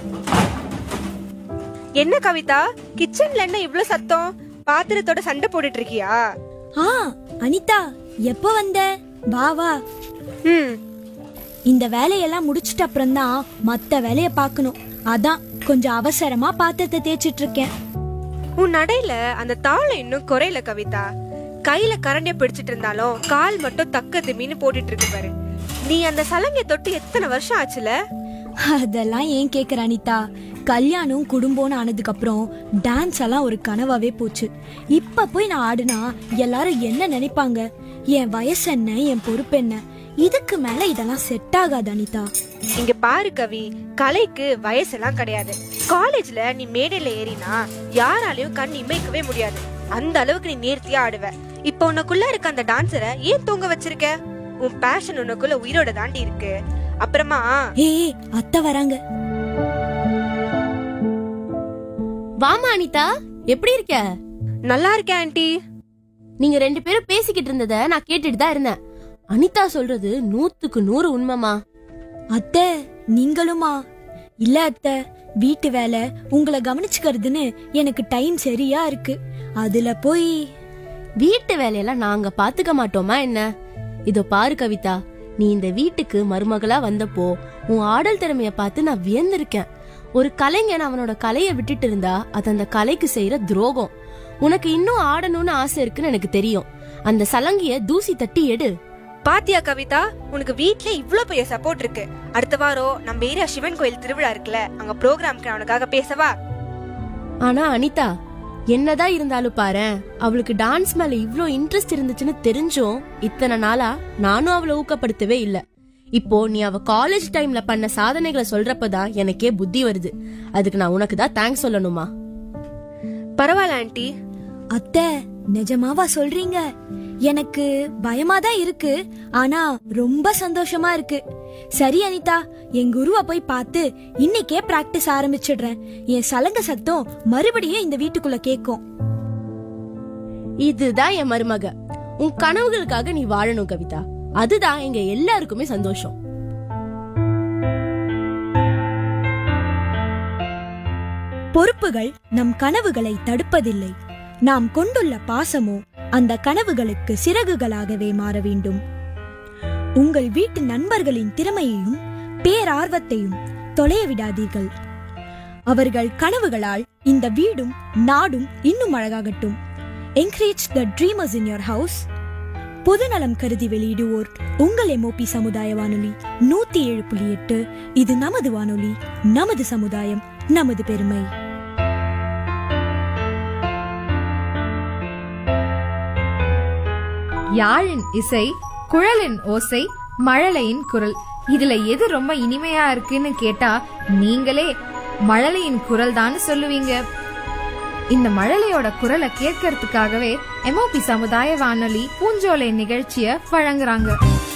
என்ன கவிதா கிச்சன்ல என்ன இவ்ளோ சத்தம் பாத்திரத்தோட சண்டை போட்டுட்டு இருக்கியா ஆ அனிதா எப்ப வந்த வா வா ம் இந்த வேலையெல்லாம் முடிச்சிட்ட அப்புறம் தான் மத்த வேலைய பார்க்கணும் அதான் கொஞ்சம் அவசரமா பாத்திரத்தை தேய்ச்சிட்டு இருக்கேன் உன் நடையில அந்த தாளம் இன்னும் குறையல கவிதா கையில கரண்டிய பிடிச்சிட்டு இருந்தாலும் கால் மட்டும் தக்க திமின்னு போட்டுட்டு இருக்கு பாரு நீ அந்த சலங்கை தொட்டு எத்தனை வருஷம் ஆச்சுல அதெல்லாம் ஏன் கேக்குற அனிதா கல்யாணம் குடும்பம்னு ஆனதுக்கு அப்புறம் டான்ஸ் எல்லாம் ஒரு கனவாவே போச்சு இப்ப போய் நான் ஆடுனா எல்லாரும் என்ன நினைப்பாங்க என் வயசு என்ன என் பொறுப்பு என்ன இதுக்கு மேல இதெல்லாம் செட் ஆகாது அனிதா இங்க பாரு கவி கலைக்கு வயசெல்லாம் கிடையாது காலேஜ்ல நீ மேடையில ஏறினா யாராலையும் கண் இமைக்கவே முடியாது அந்த அளவுக்கு நீ நேர்த்தியா ஆடுவ இப்போ உனக்குள்ள இருக்க அந்த டான்ஸரை ஏன் தூங்க வச்சிருக்க உன் பேஷன் உனக்குள்ள உயிரோட தாண்டி இருக்கு அப்புறமா ஏய் அத்தை வராங்க வாமா அனிதா எப்படி இருக்க நல்லா இருக்கேன் ஆன்ட்டி நீங்க ரெண்டு பேரும் பேசிக்கிட்டு இருந்தத நான் கேட்டுட்டு தான் இருந்தேன் அனிதா சொல்றது நூத்துக்கு நூறு உண்மைமா அத்தை நீங்களுமா இல்ல அத்தை வீட்டு வேலை உங்களை கவனிச்சுக்கிறதுன்னு எனக்கு டைம் சரியா இருக்கு அதுல போய் வீட்டு வேலையெல்லாம் நாங்க பாத்துக்க மாட்டோமா என்ன இதோ பாரு கவிதா நீ இந்த வீட்டுக்கு மருமகளா வந்தப்போ உன் ஆடல் திறமைய பார்த்து நான் வியந்திருக்கேன் ஒரு கலைஞன் அவனோட கலையை விட்டுட்டு இருந்தா அது அந்த கலைக்கு செய்யற துரோகம் உனக்கு இன்னும் ஆடணும்னு ஆசை இருக்குன்னு எனக்கு தெரியும் அந்த சலங்கிய தூசி தட்டி எடு பாத்தியா கவிதா உனக்கு வீட்ல இவ்ளோ பெரிய சப்போர்ட் இருக்கு அடுத்த வாரம் நம்ம ஏரியா சிவன் கோயில் திருவிழா இருக்குல்ல அங்க ப்ரோக்ராம்க்கு அவனுக்காக பேசவா ஆனா அனிதா என்னதான் இருந்தாலும் பாரேன் அவளுக்கு டான்ஸ் மேல இவ்ளோ இன்ட்ரெஸ்ட் இருந்துச்சுன்னு தெரிஞ்சும் இத்தனை நாளா நானும் அவளை ஊக்கப்படுத்தவே இல்ல இப்போ நீ அவ காலேஜ் டைம்ல பண்ண சாதனைகளை சொல்றப்பதான் எனக்கே புத்தி வருது அதுக்கு நான் உனக்கு தான் தேங்க்ஸ் சொல்லணுமா பரவாயில்ல ஆன்ட்டி அத்தை நிஜமாவா சொல்றீங்க எனக்கு பயமா தான் இருக்கு ஆனா ரொம்ப சந்தோஷமா இருக்கு சரி அனிதா என் குருவை போய் பார்த்து இன்னைக்கே பிராக்டிஸ் ஆரம்பிச்சிடுறேன் என் சலங்க சத்தம் மறுபடியும் இந்த வீட்டுக்குள்ள கேக்கும் இதுதான் என் மருமக உன் கனவுகளுக்காக நீ வாழணும் கவிதா அதுதான் எங்க எல்லாருக்குமே சந்தோஷம் பொறுப்புகள் நம் கனவுகளை தடுப்பதில்லை நாம் கொண்டுள்ள பாசமோ அந்த கனவுகளுக்கு சிறகுகளாகவே மாற வேண்டும் உங்கள் வீட்டு நண்பர்களின் திறமையையும் பேரார்வத்தையும் தொலைய விடாதீர்கள் அவர்கள் கனவுகளால் இந்த வீடும் நாடும் இன்னும் அழகாகட்டும் encourage the dreamers in your house பொதுநலம் கருதி வெளியிடுவோர் உங்கள் எம்ஓபி சமுதாய வானொலி நூத்தி ஏழு புள்ளி எட்டு இது நமது வானொலி நமது சமுதாயம் நமது பெருமை யாழின் இசை குழலின் ஓசை மழலையின் குரல் இதுல எது ரொம்ப இனிமையா இருக்குன்னு கேட்டா நீங்களே மழலையின் குரல் தான் சொல்லுவீங்க இந்த மழலையோட குரலை கேட்கறதுக்காகவே எம்ஓபி சமுதாய வானொலி பூஞ்சோலை நிகழ்ச்சிய வழங்குறாங்க